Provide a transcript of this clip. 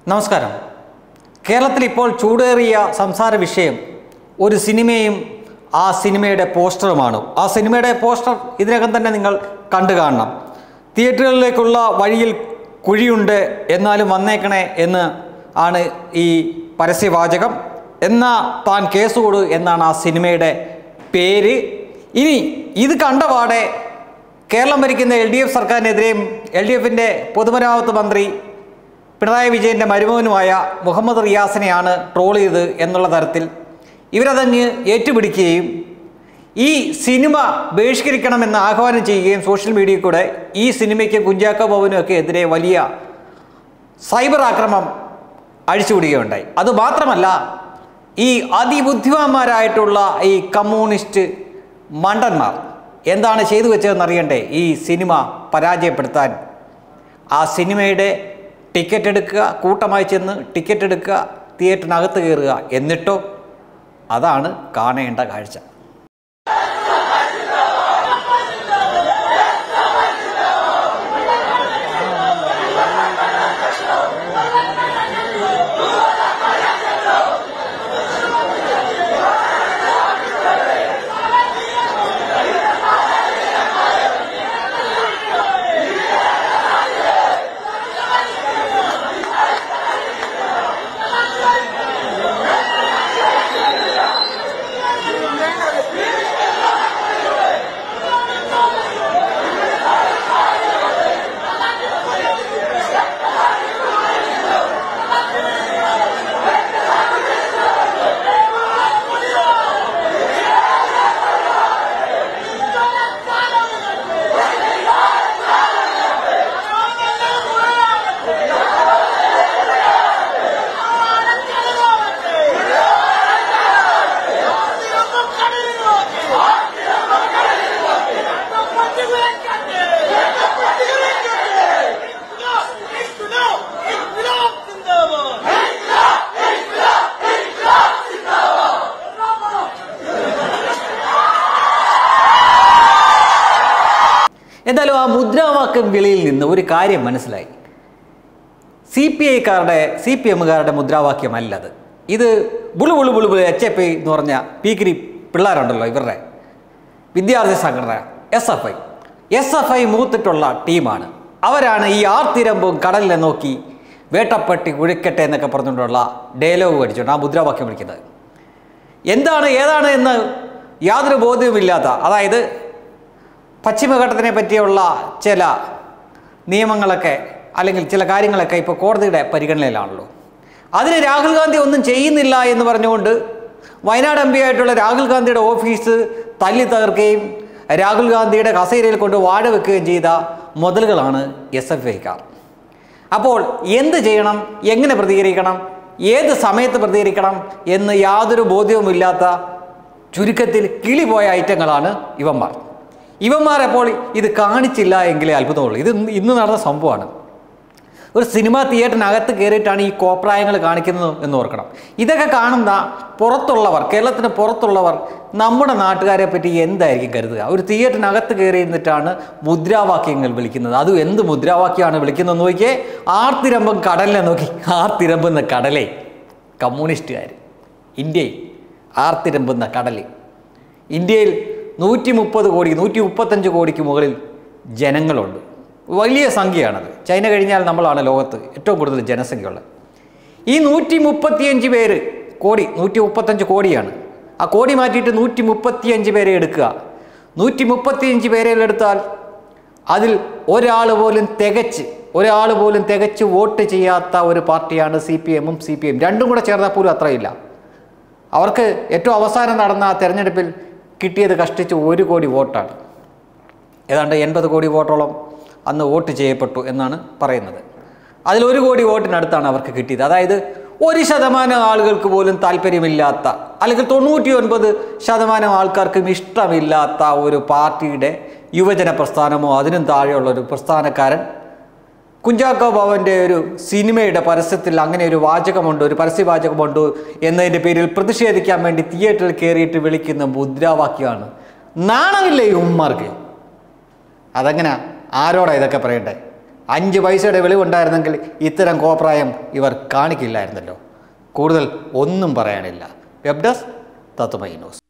നമസ്കാരം കേരളത്തിൽ ഇപ്പോൾ ചൂടേറിയ സംസാര വിഷയം ഒരു സിനിമയും ആ സിനിമയുടെ പോസ്റ്ററുമാണ് ആ സിനിമയുടെ പോസ്റ്റർ ഇതിനകം തന്നെ നിങ്ങൾ കണ്ടു കാണണം തിയേറ്ററുകളിലേക്കുള്ള വഴിയിൽ കുഴിയുണ്ട് എന്നാലും വന്നേക്കണേ എന്ന് ആണ് ഈ പരസ്യവാചകം എന്നാ താൻ കേസ് കൊടു എന്നാണ് ആ സിനിമയുടെ പേര് ഇനി ഇത് കണ്ടപാടെ കേരളം ഭരിക്കുന്ന എൽ ഡി എഫ് സർക്കാരിനെതിരെയും എൽ ഡി എഫിൻ്റെ പൊതുമരാമത്ത് മന്ത്രി പിണറായി വിജയൻ്റെ മരുമകനുമായ മുഹമ്മദ് റിയാസിനെയാണ് ട്രോൾ ചെയ്ത് എന്നുള്ള തരത്തിൽ ഇവരതങ്ങ് ഏറ്റുപിടിക്കുകയും ഈ സിനിമ ബഹിഷ്കരിക്കണമെന്ന് ആഹ്വാനം ചെയ്യുകയും സോഷ്യൽ മീഡിയയിൽ കൂടെ ഈ സിനിമയ്ക്ക് കുഞ്ചാക്കോ ഭവനും ഒക്കെ എതിരെ വലിയ സൈബർ ആക്രമണം അഴിച്ചുവിടുകയുണ്ടായി അതുമാത്രമല്ല ഈ അതിബുദ്ധിമാന്മാരായിട്ടുള്ള ഈ കമ്മ്യൂണിസ്റ്റ് മണ്ടന്മാർ എന്താണ് ചെയ്തു വെച്ചതെന്ന് അറിയണ്ടേ ഈ സിനിമ പരാജയപ്പെടുത്താൻ ആ സിനിമയുടെ ടിക്കറ്റ് എടുക്കുക കൂട്ടമായി ചെന്ന് ടിക്കറ്റ് എടുക്കുക തിയേറ്ററിനകത്ത് കയറുക എന്നിട്ടോ അതാണ് കാണേണ്ട കാഴ്ച എന്തായാലും ആ മുദ്രാവാക്യം വിളിയിൽ നിന്ന് ഒരു കാര്യം മനസ്സിലായി സി പി ഐക്കാരുടെ സി പി എമ്മുകാരുടെ മുദ്രാവാക്യമല്ലത് ഇത് ബുളു ബുളു ബുളു ബുളു എച്ച് എഫ് ഐ എന്ന് പറഞ്ഞ പീക്കിരി പിള്ളേരുണ്ടല്ലോ ഇവരുടെ വിദ്യാർത്ഥി സംഘടന S F I S F I മൂത്തിട്ടുള്ള ടീമാണ് അവരാണ് ഈ ആർത്തിരമ്പും കടലിനെ നോക്കി വേട്ടപ്പെട്ടി കുഴിക്കട്ടെ എന്നൊക്കെ പറഞ്ഞുകൊണ്ടുള്ള ഡയലോഗ് പഠിച്ചുകൊണ്ട് ആ മുദ്രാവാക്യം വിളിക്കുന്നത് എന്താണ് ഏതാണ് എന്ന് യാതൊരു ബോധ്യവുമില്ലാത്ത അതായത് പശ്ചിമഘട്ടത്തിനെ പറ്റിയുള്ള ചില നിയമങ്ങളൊക്കെ അല്ലെങ്കിൽ ചില കാര്യങ്ങളൊക്കെ ഇപ്പോൾ കോടതിയുടെ പരിഗണനയിലാണല്ലോ അതിന് രാഹുൽ ഗാന്ധി ഒന്നും ചെയ്യുന്നില്ല എന്ന് പറഞ്ഞുകൊണ്ട് വയനാട് എം പി ആയിട്ടുള്ള രാഹുൽ ഗാന്ധിയുടെ ഓഫീസ് തല്ലി തകർക്കുകയും രാഹുൽ ഗാന്ധിയുടെ കസേരയിൽ കൊണ്ട് വാഴ വെക്കുകയും ചെയ്ത മുതലുകളാണ് എസ് എഫ് ഐക്കാർ അപ്പോൾ എന്ത് ചെയ്യണം എങ്ങനെ പ്രതികരിക്കണം ഏത് സമയത്ത് പ്രതികരിക്കണം എന്ന് യാതൊരു ബോധ്യവുമില്ലാത്ത ചുരുക്കത്തിൽ കിളി പോയ ഐറ്റങ്ങളാണ് ഇവന്മാർ ഇവന്മാർ അപ്പോൾ ഇത് കാണിച്ചില്ല എങ്കിലേ അത്ഭുതമുള്ളൂ ഇത് ഇന്ന് ഇന്ന് നടന്ന സംഭവമാണ് ഒരു സിനിമ തിയേറ്ററിനകത്ത് കയറിയിട്ടാണ് ഈ കോപ്രായങ്ങൾ കാണിക്കുന്നത് എന്ന് ഓർക്കണം ഇതൊക്കെ കാണുന്ന പുറത്തുള്ളവർ കേരളത്തിന് പുറത്തുള്ളവർ നമ്മുടെ നാട്ടുകാരെ പറ്റി എന്തായിരിക്കും കരുതുക ഒരു തിയേറ്ററിനകത്ത് കയറി ഇരുന്നിട്ടാണ് മുദ്രാവാക്യങ്ങൾ വിളിക്കുന്നത് അതും എന്ത് മുദ്രാവാക്യമാണ് വിളിക്കുന്നത് നോക്കിയേ ആർത്തിരമ്പം കടലിനെ നോക്കി ആർത്തിരമ്പുന്ന കടലേ കമ്മ്യൂണിസ്റ്റുകാർ ഇന്ത്യയിൽ ആർത്തിരമ്പുന്ന കടൽ ഇന്ത്യയിൽ നൂറ്റി മുപ്പത് കോടി നൂറ്റി മുപ്പത്തഞ്ച് കോടിക്ക് മുകളിൽ ജനങ്ങളുണ്ട് വലിയ സംഖ്യയാണത് ചൈന കഴിഞ്ഞാൽ നമ്മളാണ് ലോകത്ത് ഏറ്റവും കൂടുതൽ ജനസംഖ്യയുള്ളത് ഈ നൂറ്റി മുപ്പത്തിയഞ്ച് പേര് കോടി നൂറ്റി മുപ്പത്തഞ്ച് കോടിയാണ് ആ കോടി മാറ്റിയിട്ട് നൂറ്റി മുപ്പത്തിയഞ്ച് പേരെ എടുക്കുക നൂറ്റി മുപ്പത്തിയഞ്ച് പേരെ എടുത്താൽ അതിൽ ഒരാൾ പോലും തികച്ച് ഒരാൾ പോലും തികച്ച് വോട്ട് ചെയ്യാത്ത ഒരു പാർട്ടിയാണ് സി പി എമ്മും സി പി എം രണ്ടും കൂടെ ചേർന്നാൽ പോലും അത്രയില്ല അവർക്ക് ഏറ്റവും അവസാനം നടന്ന ആ തെരഞ്ഞെടുപ്പിൽ കിട്ടിയത് കഷ്ടിച്ച് ഒരു കോടി വോട്ടാണ് ഏതാണ്ട് എൺപത് കോടി വോട്ടോളം അന്ന് വോട്ട് ചെയ്യപ്പെട്ടു എന്നാണ് പറയുന്നത് അതിൽ ഒരു കോടി വോട്ടിനടുത്താണ് അവർക്ക് കിട്ടിയത് അതായത് ഒരു ശതമാനം ആളുകൾക്ക് പോലും താല്പര്യമില്ലാത്ത അല്ലെങ്കിൽ തൊണ്ണൂറ്റി ഒൻപത് ശതമാനം ആൾക്കാർക്കും ഇഷ്ടമില്ലാത്ത ഒരു പാർട്ടിയുടെ യുവജന പ്രസ്ഥാനമോ അതിനും താഴെയുള്ള ഒരു പ്രസ്ഥാനക്കാരൻ കുഞ്ചാക്കോ ഭവൻ്റെ ഒരു സിനിമയുടെ പരസ്യത്തിൽ അങ്ങനെ ഒരു വാചകമുണ്ട് ഒരു പരസ്യവാചകമുണ്ട് എന്നതിൻ്റെ പേരിൽ പ്രതിഷേധിക്കാൻ വേണ്ടി തിയേറ്ററിൽ കയറിയിട്ട് വിളിക്കുന്ന മുദ്രാവാക്യമാണ് നാണമില്ലേ ഈ ഉമ്മാർക്ക് അതെങ്ങനെ ആരോടാ ഇതൊക്കെ പറയണ്ടേ അഞ്ച് പൈസയുടെ വെളിവുണ്ടായിരുന്നെങ്കിൽ ഇത്തരം കോപ്രായം ഇവർ കാണിക്കില്ലായിരുന്നല്ലോ കൂടുതൽ ഒന്നും പറയാനില്ല വെബ് ഡെസ്ക് തത്തുമൈ ന്യൂസ്